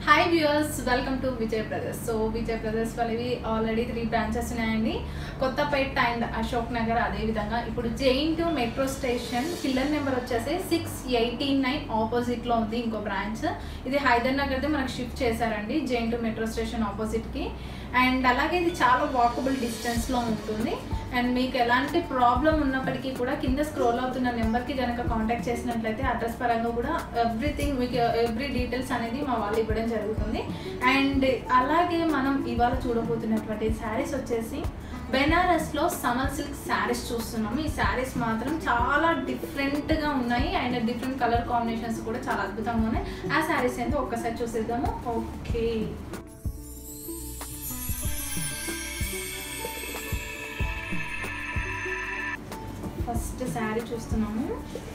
hi viewers welcome to Vijay brothers so Vijay brothers వాళ్ళవి already three branches ఉన్నాయండి Kothapet and Ashok Nagar అదేవిధంగా ఇప్పుడు JNTU metro station pillar number వచ్చేసి six eighteen nine ఆపోజిట్లో ఉంది ఇంకో బ్రాంచ్ ఇది హైదర్ నగర్ది మనకు షిఫ్ట్ చేశారండి జైన్ టు మెట్రో స్టేషన్ ఆపోజిట్కి అండ్ అలాగే ఇది చాలా వాకబుల్ డిస్టెన్స్లో ఉంటుంది అండ్ మీకు ఎలాంటి ప్రాబ్లం ఉన్నప్పటికీ కూడా కింద స్క్రోల్ అవుతున్న నెంబర్కి కనుక కాంటాక్ట్ చేసినట్లయితే అడ్రస్ పరంగా కూడా ఎవ్రీథింగ్ మీకు ఎవ్రీ డీటెయిల్స్ అనేది మా వాళ్ళు ఇవ్వడం జరుగుతుంది అండ్ అలాగే మనం ఇవాళ చూడబోతున్నటువంటి శారీస్ వచ్చేసి బెనారస్లో సమల్ సిల్క్ శారీస్ చూస్తున్నాము ఈ శారీస్ మాత్రం చాలా డిఫరెంట్గా ఉన్నాయి అండ్ డిఫరెంట్ కలర్ కాంబినేషన్స్ కూడా చాలా అద్భుతంగా ఉన్నాయి ఆ శారీస్ ఏంటో ఒక్కసారి చూసేద్దాము ఓకే ఫస్ట్ శారీ చూస్తున్నాము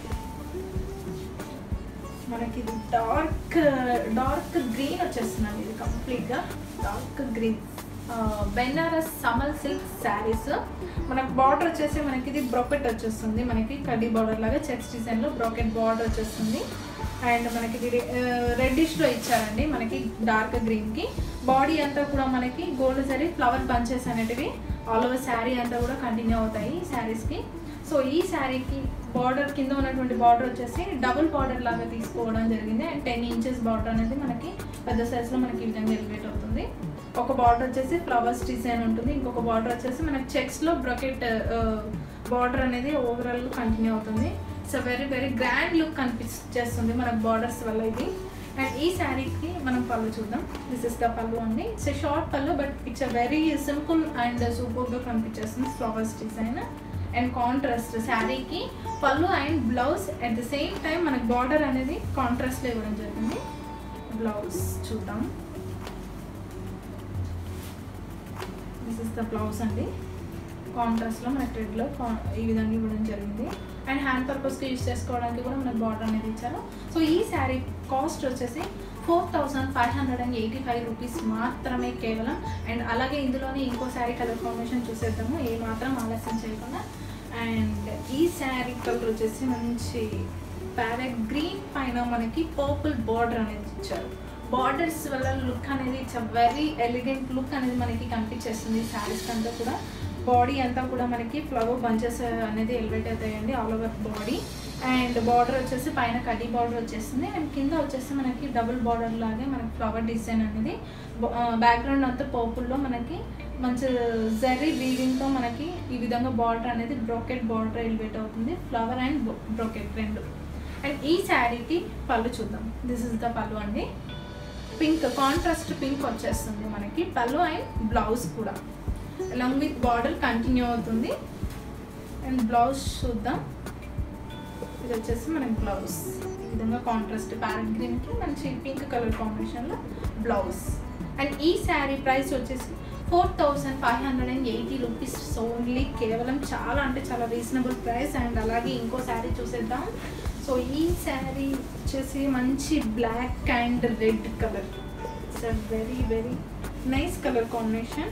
మనకి ఇది డార్క్ డార్క్ గ్రీన్ వచ్చేస్తుందండి ఇది కంప్లీట్గా డార్క్ గ్రీన్ బెనారస్ సమల్ సిల్క్ శారీస్ మనకు బార్డర్ వచ్చేసి మనకి ఇది బ్రోకెట్ వచ్చేస్తుంది మనకి కడ్డీ బార్డర్ లాగా చెక్స్ డిజైన్లో బ్రోకెట్ బార్డర్ వచ్చేస్తుంది అండ్ మనకి ఇది రెడ్డిష్లో ఇచ్చారండి మనకి డార్క్ గ్రీన్కి బాడీ అంతా కూడా మనకి గోల్డ్ సరీ ఫ్లవర్ బంచెస్ అనేటివి ఆల్ ఓవర్ శారీ అంతా కూడా కంటిన్యూ అవుతాయి ఈ శారీస్కి సో ఈ శారీకి బార్డర్ కింద ఉన్నటువంటి బార్డర్ వచ్చేసి డబుల్ బార్డర్ లాగా తీసుకోవడం జరిగింది అండ్ టెన్ ఇంచెస్ బార్డర్ అనేది మనకి పెద్ద సైజ్లో మనకి ఈ విధంగా ఎలివేట్ అవుతుంది ఒక బార్డర్ వచ్చేసి ఫ్లవర్స్ డిజైన్ ఉంటుంది ఇంకొక బార్డర్ వచ్చేసి మనకి చెక్స్లో బ్రొకెట్ బార్డర్ అనేది ఓవరాల్ కంటిన్యూ అవుతుంది so very very grand look కనిపించేస్తుంది మనకు బార్డర్స్ వల్ల ఇది అండ్ ఈ శారీకి మనం పళ్ళు చూద్దాం దిస్ ఇస్ ద పళ్ళు అండి it's short pallu but it's a very simple and సూపర్గా కనిపించేస్తుంది ఫ్లవర్స్ డిజైన్ అండ్ కాంట్రాస్ట్ శారీకి pallu and blouse at the same time మనకి బార్డర్ అనేది కాంట్రాస్ట్లో ఇవ్వడం జరిగింది బ్లౌజ్ చూద్దాం దిస్ ఇస్ ద బ్లౌజ్ అండి కాంట్రాస్ట్లో మనకి రెడ్లో ఈ విధంగా ఇవ్వడం జరిగింది అండ్ హ్యాండ్ పర్పస్కి యూజ్ చేసుకోవడానికి కూడా మనకు బార్డర్ అనేది ఇచ్చారు సో ఈ శారీ కాస్ట్ వచ్చేసి four thousand five hundred and eighty five rupees మాత్రమే కేవలం అండ్ అలాగే ఇందులోనే ఇంకో శారీ కలర్ కాంబినేషన్ చూసేద్దాము ఏ మాత్రం ఆలస్యం చేయకుండా అండ్ ఈ శారీ కలర్ వచ్చేసి మంచి ప్యారెట్ గ్రీన్ పైన మనకి పర్పుల్ బార్డర్ అనేది ఇచ్చారు బార్డర్స్ వల్ల లుక్ అనేది it's a very elegant look అనేది మనకి కనిపించేస్తుంది ఈ శారీస్ అంతా కూడా బాడీ అంతా కూడా మనకి ఫ్లవర్ బంచెస్ అనేది ఎలివేట్ అవుతాయండి all over body and border వచ్చేసి పైన కడ్డీ బార్డర్ వచ్చేస్తుంది అండ్ కింద వచ్చేసి మనకి డబుల్ బార్డర్ లాగే మనకి ఫ్లవర్ డిజైన్ అనేది బ్యాక్గ్రౌండ్ అంతా పర్పుల్లో మనకి మంచి జరీ వీవింగ్తో మనకి ఈ విధంగా బార్డర్ అనేది బ్రోకెట్ బార్డర్ ఎలివేట్ అవుతుంది ఫ్లవర్ అండ్ బ్రోకెట్ రెండు అండ్ ఈ శారీకి పళ్ళు చూద్దాం దిస్ ఇస్ ద పళ్ళు అండి పింక్ కాంట్రాస్ట్ పింక్ వచ్చేస్తుంది మనకి పళ్ళు అండ్ బ్లౌజ్ కూడా అలాంగ్ విత్ బార్డర్ కంటిన్యూ అవుతుంది అండ్ బ్లౌజ్ చూద్దాం ఇది వచ్చేసి మనకి బ్లౌజ్ ఈ విధంగా కాంట్రాస్ట్ ప్యారెట్ గ్రీన్కి మంచి పింక్ కలర్ కాంబినేషన్లో బ్లౌజ్ అండ్ ఈ శారీ ప్రైస్ వచ్చేసి four thousand five hundred and eighty rupees only కేవలం చాలా అంటే చాలా రీజనబుల్ ప్రైస్ అండ్ అలాగే ఇంకో శారీ చూసేద్దాం సో ఈ శారీ వచ్చేసి మంచి black and red colour it's a very very nice colour combination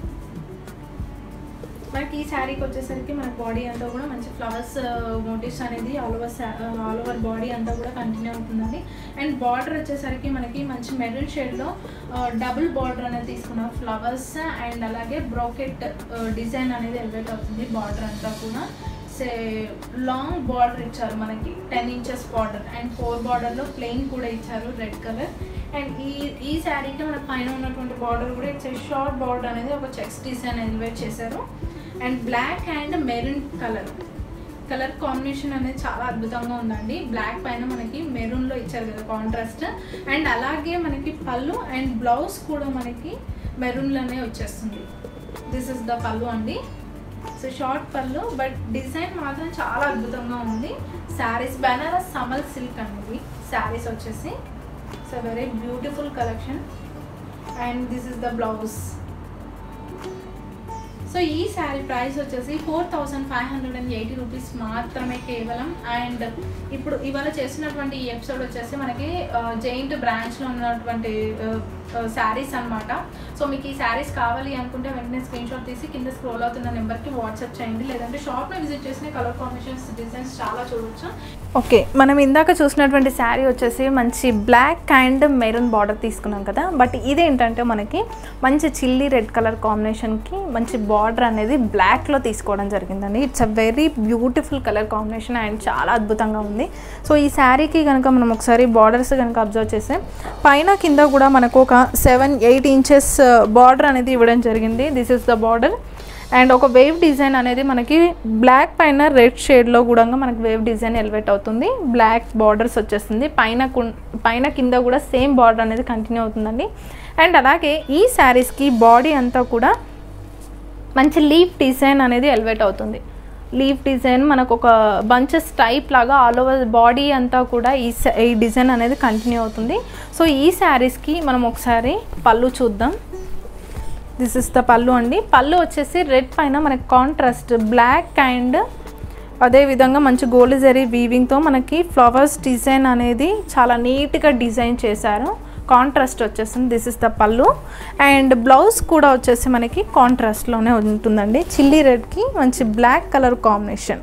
మనకి ఈ శారీకి వచ్చేసరికి మన బాడీ అంతా కూడా మంచి ఫ్లవర్స్ మోటివ్స్ అనేది all over all over body అంతా కూడా కంటిన్యూ అవుతుందండి అండ్ బార్డర్ వచ్చేసరికి మనకి మంచి మెరూన్ షేడ్లో డబుల్ బార్డర్ అనేది తీసుకున్నాం ఫ్లవర్స్ అండ్ అలాగే బ్రోకెట్ డిజైన్ అనేది ఎలివేట్ అవుతుంది బార్డర్ అంతా కూడా సే లాంగ్ బార్డర్ ఇచ్చారు మనకి ten inches border and four బార్డర్లో ప్లెయిన్ కూడా ఇచ్చారు రెడ్ కలర్ అండ్ ఈ ఈ శారీకి మన పైన ఉన్నటువంటి బార్డర్ కూడా ఇట్స్ షార్ట్ బార్డర్ అనేది ఒక చెక్స్ డిజైన్ ఎలివేట్ చేశారు and black and maroon colour colour combination అనేది చాలా అద్భుతంగా ఉందండి బ్లాక్ పైన మనకి మెరూన్లో ఇచ్చారు కదా కాంట్రాస్ట్ అండ్ అలాగే మనకి పళ్ళు అండ్ బ్లౌజ్ కూడా మనకి మెరూన్లోనే వచ్చేస్తుంది దిస్ ఇస్ ద పళ్ళు అండి so short pallu but design మాత్రం చాలా అద్భుతంగా ఉంది శారీస్ బెనారస్ సమల్ సిల్క్ అనేది శారీస్ వచ్చేసి so very beautiful collection and this is the blouse so ఈ శారీ ప్రైస్ వచ్చేసి four thousand five hundred and eighty rupees మాత్రమే కేవలం అండ్ ఇప్పుడు ఇవాళ చేసినటువంటి ఈ ఎపిసోడ్ వచ్చేసి మనకి జైంట్ బ్రాంచ్లో ఉన్నటువంటి శారీస్ అన్నమాట సో మీకు ఈ శారీస్ కావాలి అనుకుంటే వెంటనే స్క్రీన్ షాట్ తీసి కింద స్క్రోల్ అవుతున్న నెంబర్కి వాట్సాప్ చేయండి లేదంటే షాప్లో విజిట్ చేసిన కలర్ కాంబినేషన్స్ డిజైన్స్ చాలా చూడొచ్చు ఓకే మనం ఇందాక చూసినటువంటి శారీ వచ్చేసి మంచి బ్లాక్ అండ్ మెరూన్ బార్డర్ తీసుకున్నాం కదా బట్ ఇదేంటంటే మనకి మంచి చిల్లీ రెడ్ కలర్ కాంబినేషన్కి మంచి బార్డర్ అనేది బ్లాక్లో తీసుకోవడం జరిగిందండి it's a very beautiful colour combination and చాలా అద్భుతంగా ఉంది సో ఈ శారీకి కనుక మనం ఒకసారి బార్డర్స్ కనుక అబ్జర్వ్ చేస్తే పైన కింద కూడా మనకు ఒక సెవెన్ ఎయిట్ ఇంచెస్ బార్డర్ అనేది ఇవ్వడం జరిగింది this is the border and ఒక వేవ్ డిజైన్ అనేది మనకి బ్లాక్ పైన రెడ్ షేడ్లో కూడా మనకి వేవ్ డిజైన్ ఎలివేట్ అవుతుంది బ్లాక్ బార్డర్స్ వచ్చేస్తుంది పైన కున్- పైన కింద కూడా సేమ్ బార్డర్ అనేది కంటిన్యూ అవుతుందండి అండ్ అలాగే ఈ శారీస్కి బాడీ అంతా కూడా మంచి లీఫ్ డిజైన్ అనేది ఎలివేట్ అవుతుంది లీఫ్ డిజైన్ మనకు ఒక బంచెస్ టైప్ లాగా ఆల్ ఓవర్ బాడీ అంతా కూడా ఈ స- ఈ డిజైన్ అనేది కంటిన్యూ అవుతుంది సో ఈ శారీస్కి మనం ఒకసారి పళ్ళు చూద్దాం దిస్ ఇస్ ద పళ్ళు అండి పళ్ళు వచ్చేసి రెడ్ పైన మనకి కాంట్రాస్ట్ బ్లాక్ అండ్ అదేవిధంగా మంచి గోల్డ్ జరీ వీవింగ్తో మనకి ఫ్లవర్స్ డిజైన్ అనేది చాలా నీట్గా డిజైన్ చేశారు కాంట్రాస్ట్ వచ్చేసింది this is the pallu and blouse కూడా వచ్చేసి మనకి కాంట్రాస్ట్లోనే ఉంటుందండి చిల్లీ రెడ్కి మంచి బ్లాక్ కలర్ కాంబినేషన్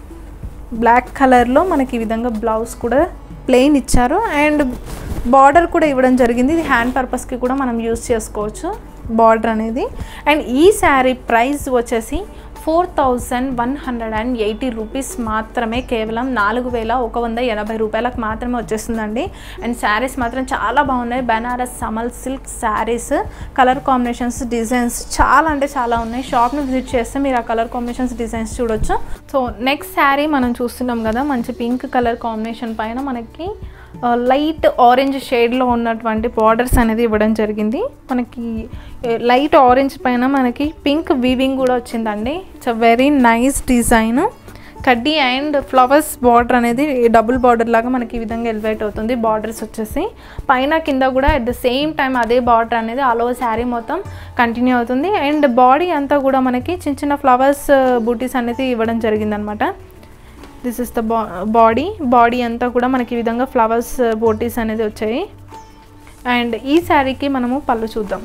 బ్లాక్ కలర్లో మనకి ఈ విధంగా బ్లౌజ్ కూడా ప్లెయిన్ ఇచ్చారు అండ్ బార్డర్ కూడా ఇవ్వడం జరిగింది ఇది హ్యాండ్ పర్పస్కి కూడా మనం యూస్ చేసుకోవచ్చు బార్డర్ అనేది అండ్ ఈ శారీ ప్రైస్ వచ్చేసి four thousand one hundred and eighty rupees మాత్రమే కేవలం నాలుగు వేల ఒక వంద ఎనభై రూపాయలకు మాత్రమే వచ్చేస్తుందండి అండ్ శారీస్ మాత్రం చాలా బాగున్నాయి బెనారస్ సమల్ silk saris colour combinations designs చాలా అంటే చాలా ఉన్నాయి షాప్ని విజిట్ చేస్తే మీరు ఆ కలర్ కాంబినేషన్స్ డిజైన్స్ చూడొచ్చు సో నెక్స్ట్ శారీ మనం చూస్తున్నాం కదా మంచి పింక్ కలర్ కాంబినేషన్ పైన మనకి లైట్ ఆరెంజ్ షేడ్లో ఉన్నటువంటి బార్డర్స్ అనేది ఇవ్వడం జరిగింది మనకి లైట్ ఆరెంజ్ పైన మనకి పింక్ వీవింగ్ కూడా వచ్చిందండి it's a very nice design కడ్డీ అండ్ ఫ్లవర్స్ బార్డర్ అనేది డబుల్ బార్డర్ లాగా మనకి ఈ విధంగా ఎలివేట్ అవుతుంది బార్డర్స్ వచ్చేసి పైన కింద కూడా అట్ ద సేమ్ టైం అదే బార్డర్ అనేది ఆల్ ఓవర్ శారీ మొత్తం కంటిన్యూ అవుతుంది అండ్ బాడీ అంతా కూడా మనకి చిన్న చిన్న ఫ్లవర్స్ బూటీస్ అనేది ఇవ్వడం జరిగిందనమాట దిస్ ఇస్ ద బా బాడీ బాడీ అంతా కూడా మనకి ఈ విధంగా ఫ్లవర్స్ బోటీస్ అనేది వచ్చాయి అండ్ ఈ శారీకి మనము పళ్ళు చూద్దాం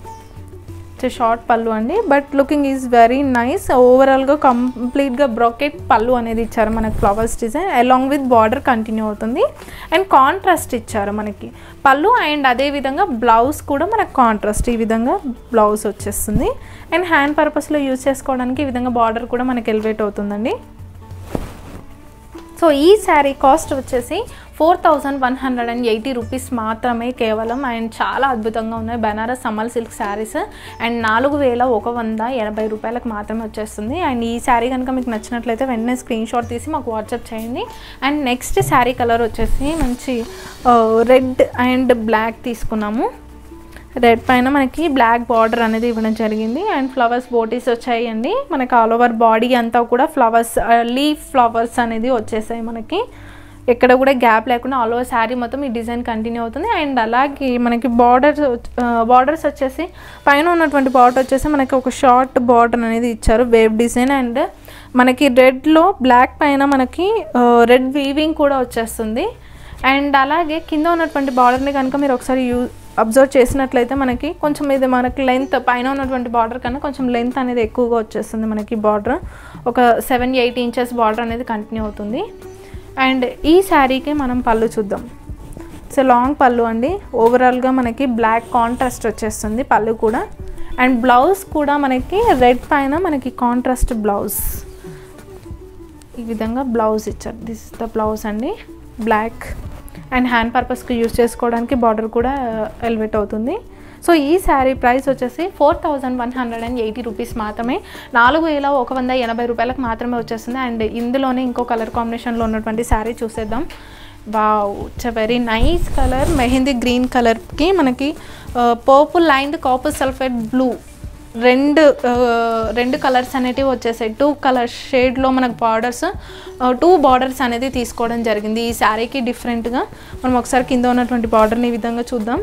షార్ట్ పళ్ళు అండి but looking is very nice ఓవరాల్గా కంప్లీట్గా బ్రాకెట్ పళ్ళు అనేది ఇచ్చారు మనకి flowers design along with border continue అవుతుంది అండ్ కాంట్రాస్ట్ ఇచ్చారు మనకి పళ్ళు అండ్ అదే విధంగా బ్లౌజ్ కూడా మనకు కాంట్రాస్ట్ ఈ విధంగా బ్లౌజ్ వచ్చేస్తుంది అండ్ హ్యాండ్ పర్పస్లో యూజ్ చేసుకోవడానికి ఈ విధంగా బార్డర్ కూడా మనకి ఎలివేట్ అవుతుందండి సో ఈ శారీ కాస్ట్ వచ్చేసి four thousand one hundred and eighty rupees మాత్రమే కేవలం అండ్ చాలా అద్భుతంగా ఉన్నాయి బనారస్ సమ్మల్ సిల్క్ శారీస్ అండ్ నాలుగు వేల ఒక వంద ఎనభై రూపాయలకు మాత్రమే వచ్చేస్తుంది అండ్ ఈ శారీ కనుక మీకు నచ్చినట్లయితే వెంటనే స్క్రీన్ షాట్ తీసి మాకు వాట్సాప్ చేయండి అండ్ నెక్స్ట్ శారీ కలర్ వచ్చేసి మంచి రెడ్ అండ్ బ్లాక్ తీసుకున్నాము రెడ్ పైన మనకి బ్లాక్ బార్డర్ అనేది ఇవ్వడం జరిగింది అండ్ ఫ్లవర్స్ బోటీస్ వచ్చాయండి మనకి ఆల్ ఓవర్ బాడీ అంతా కూడా ఫ్లవర్స్ లీఫ్ ఫ్లవర్స్ అనేది వచ్చేసాయి మనకి ఎక్కడ కూడా గ్యాప్ లేకుండా ఆల్ ఓవర్ శారీ మొత్తం ఈ డిజైన్ కంటిన్యూ అవుతుంది అండ్ అలాగే మనకి బార్డర్స్ బార్డర్స్ వచ్చేసి పైన ఉన్నటువంటి బార్డర్ వచ్చేసి మనకి ఒక షార్ట్ బార్డర్ అనేది ఇచ్చారు వేవ్ డిజైన్ అండ్ మనకి రెడ్లో బ్లాక్ పైన మనకి రెడ్ వీవింగ్ కూడా వచ్చేస్తుంది అండ్ అలాగే కింద ఉన్నటువంటి బార్డర్ని కనుక మీరు ఒకసారి యూ అబ్జర్వ్ చేసినట్లయితే మనకి కొంచెం ఇది మనకి లెంత్ పైన ఉన్నటువంటి బార్డర్ కన్నా కొంచెం లెంత్ అనేది ఎక్కువగా వచ్చేస్తుంది మనకి బార్డర్ ఒక సెవెన్ ఎయిట్ ఇంచెస్ బార్డర్ అనేది కంటిన్యూ అవుతుంది అండ్ ఈ శారీకి మనం పళ్ళు చూద్దాం సో లాంగ్ పళ్ళు అండి ఓవరాల్గా మనకి బ్లాక్ కాంట్రాస్ట్ వచ్చేస్తుంది పళ్ళు కూడా అండ్ బ్లౌజ్ కూడా మనకి రెడ్ పైన మనకి కాంట్రాస్ట్ బ్లౌజ్ ఈ విధంగా బ్లౌజ్ ఇచ్చారు దిస్ ఇస్ ద బ్లౌజ్ అండి బ్లాక్ అండ్ హ్యాండ్ పర్పస్కి యూస్ చేసుకోవడానికి బార్డర్ కూడా ఎలివేట్ అవుతుంది సో ఈ శారీ ప్రైస్ వచ్చేసి four thousand one hundred and eighty rupees మాత్రమే నాలుగు వేల ఒక వంద ఎనభై రూపాయలకు మాత్రమే వచ్చేస్తుంది అండ్ ఇందులోనే ఇంకో కలర్ కాంబినేషన్లో ఉన్నటువంటి శారీ చూసేద్దాం wow it's very nice colour mehndi green కలర్కి మనకి purple and copper sulphate blue రెండు ఆ, రెండు కలర్స్ అనేటివి వచ్చేసాయి టూ కలర్ షేడ్లో మనకు బార్డర్స్ టూ బార్డర్స్ అనేది తీసుకోవడం జరిగింది ఈ శారీకి డిఫరెంట్గా మనం ఒకసారి కింద ఉన్నటువంటి బార్డర్ని ఈ విధంగా చూద్దాం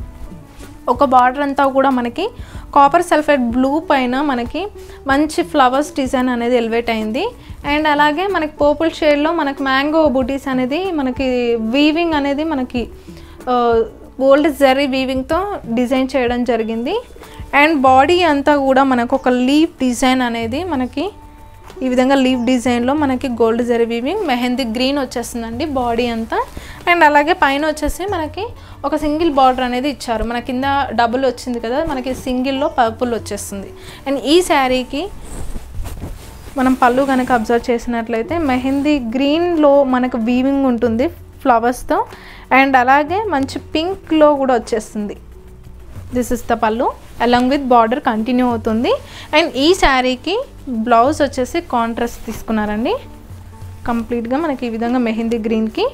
ఒక బార్డర్ అంతా కూడా మనకి కాపర్ సల్ఫేట్ బ్లూ పైన మనకి మంచి ఫ్లవర్స్ డిజైన్ అనేది ఎలివేట్ అయింది అండ్ అలాగే మనకి పర్పుల్ షేడ్లో మనకి మ్యాంగో బూటీస్ అనేది మనకి వీవింగ్ అనేది మనకి గోల్డ్ జరీ వీవింగ్తో డిజైన్ చేయడం జరిగింది అండ్ బాడీ అంతా కూడా మనకు ఒక లీఫ్ డిజైన్ అనేది మనకి ఈ విధంగా లీఫ్ డిజైన్లో మనకి gold zari weaving mehndi green వచ్చేస్తుందండి బాడీ అంతా అండ్ అలాగే పైన వచ్చేసి మనకి ఒక సింగిల్ బార్డర్ అనేది ఇచ్చారు మన కింద డబుల్ వచ్చింది కదా మనకి సింగిల్లో పర్పుల్ వచ్చేస్తుంది అండ్ ఈ శారీకి మనం పళ్ళు కనుక అబ్జర్వ్ చేసినట్లయితే మెహందీ గ్రీన్లో మనకు వీవింగ్ ఉంటుంది ఫ్లవర్స్తో అండ్ అలాగే మంచి పింక్లో కూడా వచ్చేస్తుంది this is the pallu along with border continue అవుతుంది అండ్ ఈ శారీకి బ్లౌజ్ వచ్చేసి కాంట్రాస్ట్ తీసుకున్నారండి కంప్లీట్గా మనకి ఈ విధంగా మెహందీ గ్రీన్కి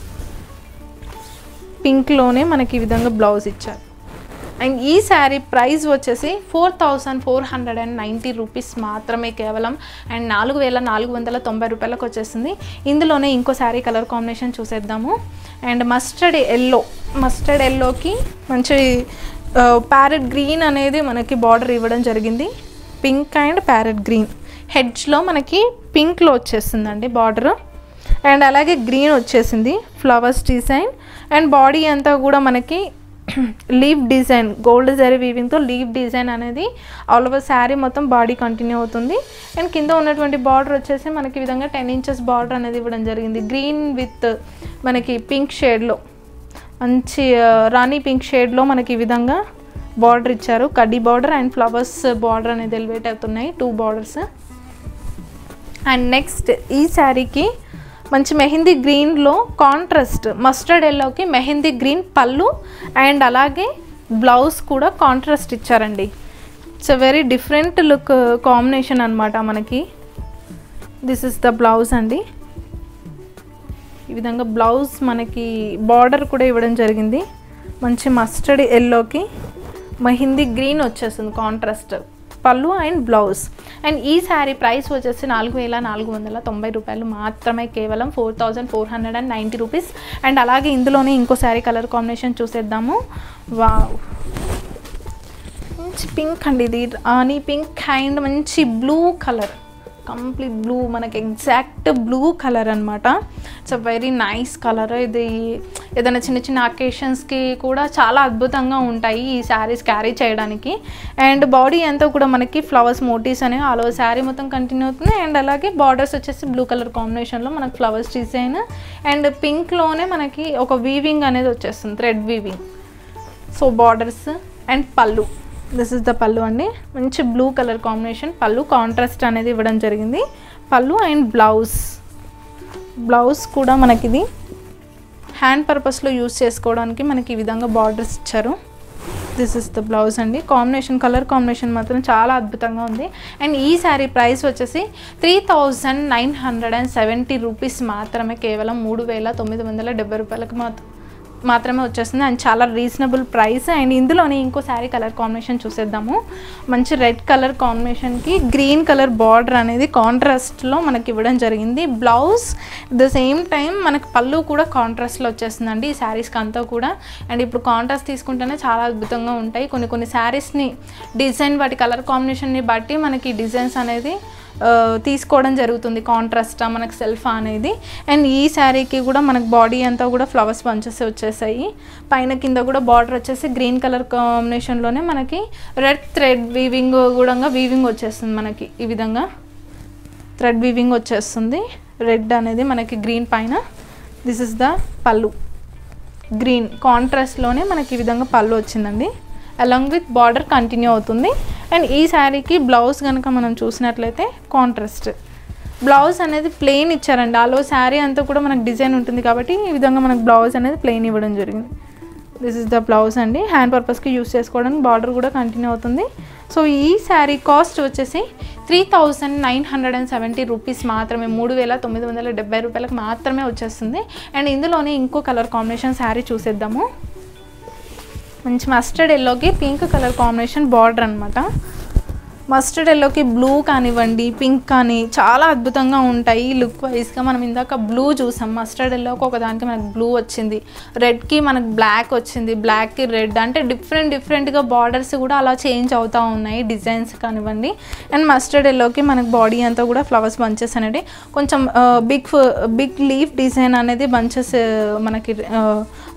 పింక్లోనే మనకి ఈ విధంగా బ్లౌజ్ ఇచ్చారు అండ్ ఈ శారీ ప్రైస్ వచ్చేసి four thousand four hundred and ninety rupees మాత్రమే కేవలం అండ్ నాలుగు వేల నాలుగు వందల తొంభై రూపాయలకు వచ్చేసింది ఇందులోనే ఇంకో శారీ కలర్ కాంబినేషన్ చూసేద్దాము అండ్ మస్టర్డ్ ఎల్లో మస్టర్డ్ ఎల్లోకి మంచి ప్యారెట్ గ్రీన్ అనేది మనకి బార్డర్ ఇవ్వడం జరిగింది పింక్ అండ్ ప్యారెట్ గ్రీన్ హెడ్జ్లో మనకి పింక్లో వచ్చేస్తుందండి బార్డర్ అండ్ అలాగే గ్రీన్ వచ్చేసింది ఫ్లవర్స్ డిజైన్ అండ్ బాడీ అంతా కూడా మనకి లీవ్ డిజైన్ గోల్డ్ జరీ వీవింగ్తో లీవ్ డిజైన్ అనేది ఆల్ ఓవర్ శారీ మొత్తం బాడీ కంటిన్యూ అవుతుంది అండ్ కింద ఉన్నటువంటి బార్డర్ వచ్చేసి మనకి ఈ విధంగా టెన్ ఇంచెస్ బార్డర్ అనేది ఇవ్వడం జరిగింది గ్రీన్ విత్ మనకి పింక్ షేడ్లో మంచి ఆ, రాణి పింక్ షేడ్లో మనకి ఈ విధంగా బార్డర్ ఇచ్చారు కడ్డీ బార్డర్ అండ్ ఫ్లవర్స్ బార్డర్ అనేది ఎలివేట్ అవుతున్నాయి టూ బార్డర్స్ అండ్ నెక్స్ట్ ఈ శారీకి మంచి మెహందీ గ్రీన్లో కాంట్రాస్ట్ మస్టర్డ్ ఎల్లోకి మెహందీ గ్రీన్ పళ్ళు అండ్ అలాగే బ్లౌజ్ కూడా కాంట్రాస్ట్ ఇచ్చారండి it's a very different look combination అనమాట మనకి దిస్ ఇస్ ద బ్లౌజ్ అండి ఈ విధంగా బ్లౌజ్ మనకి బార్డర్ కూడా ఇవ్వడం జరిగింది మంచి మస్టర్డ్ ఎల్లోకి మహిందీ గ్రీన్ వచ్చేస్తుంది contrast pallu and blouse and ఈ శారీ ప్రైస్ వచ్చేసి నాలుగు వేల నాలుగు వందల తొంభై రూపాయలు మాత్రమే కేవలం four thousand four hundred and ninety rupees and అలాగే ఇందులోనే ఇంకో శారీ కలర్ కాంబినేషన్ చూసేద్దాము వావ్ మంచి పింక్ అండి ఇది ఆనీ పింక్ అండ్ మంచి బ్లూ కలర్ కంప్లీట్ బ్లూ మనకి ఎగ్జాక్ట్ బ్లూ కలర్ అనమాట it's a very nice colour ఇది ఏదైనా చిన్న చిన్న అకేషన్స్కి కూడా చాలా అద్భుతంగా ఉంటాయి ఈ శారీస్ క్యారీ చేయడానికి అండ్ బాడీ అంతా కూడా మనకి ఫ్లవర్స్ మోటీవ్స్ అనేవి ఆల్ ఓవర్ శారీ మొత్తం కంటిన్యూ అవుతుంది అండ్ అలాగే బార్డర్స్ వచ్చేసి బ్లూ కలర్ కాంబినేషన్లో మనకి ఫ్లవర్స్ డిజైన్ అండ్ పింక్లోనే మనకి ఒక వీవింగ్ అనేది వచ్చేస్తుంది thread weaving so borders and pallu this is the pallu అండి మంచి blue colour combination pallu contrast అనేది ఇవ్వడం జరిగింది పళ్ళు అండ్ బ్లౌజ్ బ్లౌజ్ కూడా మనకిది హ్యాండ్ పర్పస్లో యూస్ చేసుకోవడానికి మనకి ఈ విధంగా బార్డర్స్ ఇచ్చారు దిస్ ఇస్ ద బ్లౌజ్ అండి కాంబినేషన్ కలర్ కాంబినేషన్ మాత్రం చాలా అద్భుతంగా ఉంది అండ్ ఈ శారీ ప్రైస్ వచ్చేసి three thousand nine hundred and seventy rupees మాత్రమే కేవలం మూడు వేల తొమ్మిది వందల డెబ్బై రూపాయలకు మాత్రం మాత్రమే వచ్చేస్తుంది అండ్ చాలా రీజనబుల్ ప్రైస్ అండ్ ఇందులోనే ఇంకో శారీ కలర్ కాంబినేషన్ చూసేద్దాము మంచి రెడ్ కలర్ కాంబినేషన్కి గ్రీన్ కలర్ బార్డర్ అనేది కాంట్రాస్ట్లో మనకి ఇవ్వడం జరిగింది బ్లౌజ్ ద సేమ్ టైం మనకి పళ్ళు కూడా కాంట్రాస్ట్లో వచ్చేస్తుందండి ఈ శారీస్కి అంతా కూడా అండ్ ఇప్పుడు కాంట్రాస్ట్ తీసుకుంటేనే చాలా అద్భుతంగా ఉంటాయి కొన్ని కొన్ని శారీస్ని డిజైన్ వాటి కలర్ కాంబినేషన్ని బట్టి మనకి డిజైన్స్ అనేది ఆ, తీసుకోవడం జరుగుతుంది కాంట్రాస్ట్ మనకు సెల్ఫా అనేది అండ్ ఈ శారీకి కూడా మనకు బాడీ అంతా కూడా ఫ్లవర్స్ బంచెస్ వచ్చేసాయి పైన కింద కూడా బార్డర్ వచ్చేసి గ్రీన్ కలర్ కాంబినేషన్లోనే మనకి రెడ్ థ్రెడ్ వీవింగ్ కూడా వీవింగ్ వచ్చేస్తుంది మనకి ఈ విధంగా థ్రెడ్ వీవింగ్ వచ్చేస్తుంది రెడ్ అనేది మనకి గ్రీన్ పైన this is the pallu green కాంట్రాస్ట్లోనే మనకి ఈ విధంగా పళ్ళు వచ్చిందండి అలాంగ్ విత్ బార్డర్ కంటిన్యూ అవుతుంది అండ్ ఈ శారీకి బ్లౌజ్ కనుక మనం చూసినట్లయితే కాంట్రాస్ట్ బ్లౌజ్ అనేది ప్లెయిన్ ఇచ్చారండి ఆలో శారీ అంతా కూడా మనకు డిజైన్ ఉంటుంది కాబట్టి ఈ విధంగా మనకు బ్లౌజ్ అనేది ప్లెయిన్ ఇవ్వడం జరిగింది దిస్ ఇస్ ద బ్లౌజ్ అండి హ్యాండ్ పర్పస్కి యూస్ చేసుకోవడానికి బార్డర్ కూడా కంటిన్యూ అవుతుంది సో ఈ శారీ కాస్ట్ వచ్చేసి three thousand nine hundred and seventy rupees మాత్రమే మూడు వేల తొమ్మిది వందల డెబ్బై రూపాయలకు మాత్రమే వచ్చేస్తుంది అండ్ ఇందులోనే ఇంకో కలర్ కాంబినేషన్ శారీ చూసేద్దాము మంచి మస్టర్డ్ ఎల్లోకి పింక్ కలర్ కాంబినేషన్ బార్డర్ అనమాట మస్టర్డ్ ఎల్లోకి బ్లూ కానివ్వండి పింక్ కానీ చాలా అద్భుతంగా ఉంటాయి లుక్ వైజ్గా మనం ఇందాక బ్లూ చూసాం మస్టర్డ్ ఎల్లోకి ఒకదానికి మనకు బ్లూ వచ్చింది రెడ్కి మనకు బ్లాక్ వచ్చింది బ్లాక్కి రెడ్ అంటే డిఫరెంట్ డిఫరెంట్గా బార్డర్స్ కూడా అలా చేంజ్ అవుతూ ఉన్నాయి డిజైన్స్ కానివ్వండి అండ్ మస్టర్డ్ ఎల్లోకి మనకు బాడీ అంతా కూడా ఫ్లవర్స్ బంచెస్ అనేది కొంచెం బిగ్ బిగ్ లీఫ్ డిజైన్ అనేది బంచెస్ మనకి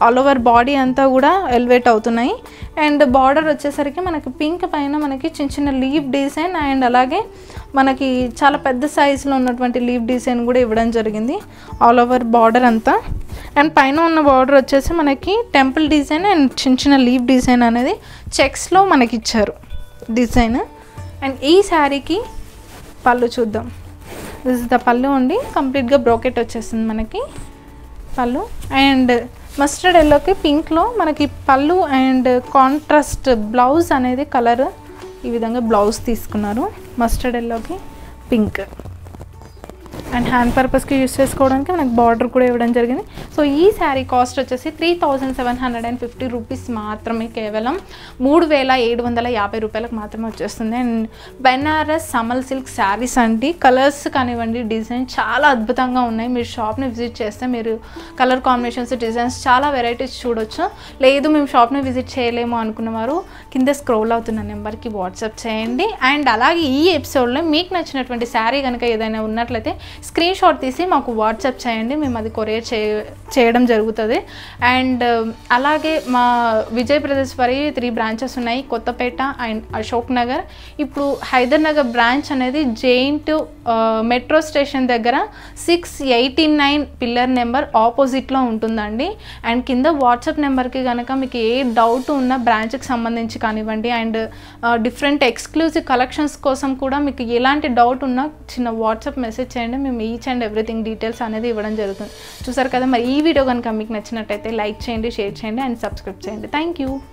ఆల్ ఓవర్ బాడీ అంతా కూడా ఎలివేట్ అవుతున్నాయి అండ్ బార్డర్ వచ్చేసరికి మనకి పింక్ పైన మనకి చిన్న చిన్న లీవ్ డిజైన్ అండ్ అలాగే మనకి చాలా పెద్ద సైజులో ఉన్నటువంటి లీవ్ డిజైన్ కూడా ఇవ్వడం జరిగింది ఆల్ ఓవర్ బార్డర్ అంతా అండ్ పైన ఉన్న బార్డర్ వచ్చేసి మనకి టెంపుల్ డిజైన్ అండ్ చిన్న చిన్న లీవ్ డిజైన్ అనేది చెక్స్లో మనకి ఇచ్చారు డిజైన్ అండ్ ఈ శారీకి పళ్ళు చూద్దాం దిస్ ఇస్ ద పళ్ళు ఉండి కంప్లీట్గా బ్రోకెట్ వచ్చేసింది మనకి పళ్ళు అండ్ మస్టర్డ్ ఎల్లోకి పింక్లో మనకి పళ్ళు అండ్ కాంట్రాస్ట్ బ్లౌజ్ అనేది కలర్ ఈ విధంగా బ్లౌజ్ తీసుకున్నారు మస్టర్డ్ ఎల్లోకి పింక్ అండ్ హ్యాండ్ పర్పస్కి యూస్ చేసుకోవడానికి మనకు బార్డర్ కూడా ఇవ్వడం జరిగింది సో ఈ శారీ కాస్ట్ వచ్చేసి three thousand seven hundred and fifty rupees మాత్రమే కేవలం మూడు వేల ఏడు వందల యాభై రూపాయలకు మాత్రమే వచ్చేస్తుంది అండ్ బెనారస్ సమల్ సిల్క్ శారీస్ అండి కలర్స్ కానివ్వండి డిజైన్ చాలా అద్భుతంగా ఉన్నాయి మీరు షాప్ని విజిట్ చేస్తే మీరు కలర్ కాంబినేషన్స్ డిజైన్స్ చాలా వెరైటీస్ చూడొచ్చు లేదు మేము షాప్ని విజిట్ చేయలేము అనుకున్నవారు కింద స్క్రోల్ అవుతున్న నెంబర్కి వాట్సాప్ చేయండి అండ్ అలాగే ఈ ఎపిసోడ్లో మీకు నచ్చినటువంటి శారీ కనుక ఏదైనా ఉన్నట్లయితే స్క్రీన్ షాట్ తీసి మాకు వాట్సాప్ చేయండి మేము అది కొరియర్ చే చేయడం జరుగుతుంది అండ్ అలాగే మా విజయ్ ప్రదేశ్వరి త్రీ బ్రాంచెస్ ఉన్నాయి కొత్తపేట అండ్ అశోక్ నగర్ ఇప్పుడు హైదర్ నగర్ బ్రాంచ్ అనేది జైన్ టు మెట్రో స్టేషన్ దగ్గర six eighty nine pillar number ఆపోజిట్లో ఉంటుందండి అండ్ కింద వాట్సాప్ నెంబర్కి కనుక మీకు ఏ డౌట్ ఉన్న బ్రాంచ్కి సంబంధించి కానివ్వండి అండ్ డిఫరెంట్ ఎక్స్క్లూజివ్ కలెక్షన్స్ కోసం కూడా మీకు ఎలాంటి డౌట్ ఉన్నా చిన్న వాట్సాప్ మెసేజ్ చేయండి మేము ఈచ్ అండ్ ఎవ్రీథింగ్ డీటెయిల్స్ అనేది ఇవ్వడం జరుగుతుంది చూసారు కదా మరి ఈ వీడియో కనుక మీకు నచ్చినట్టయితే లైక్ చేయండి షేర్ చేయండి అండ్ సబ్స్క్రైబ్ చేయండి థ్యాంక్ యూ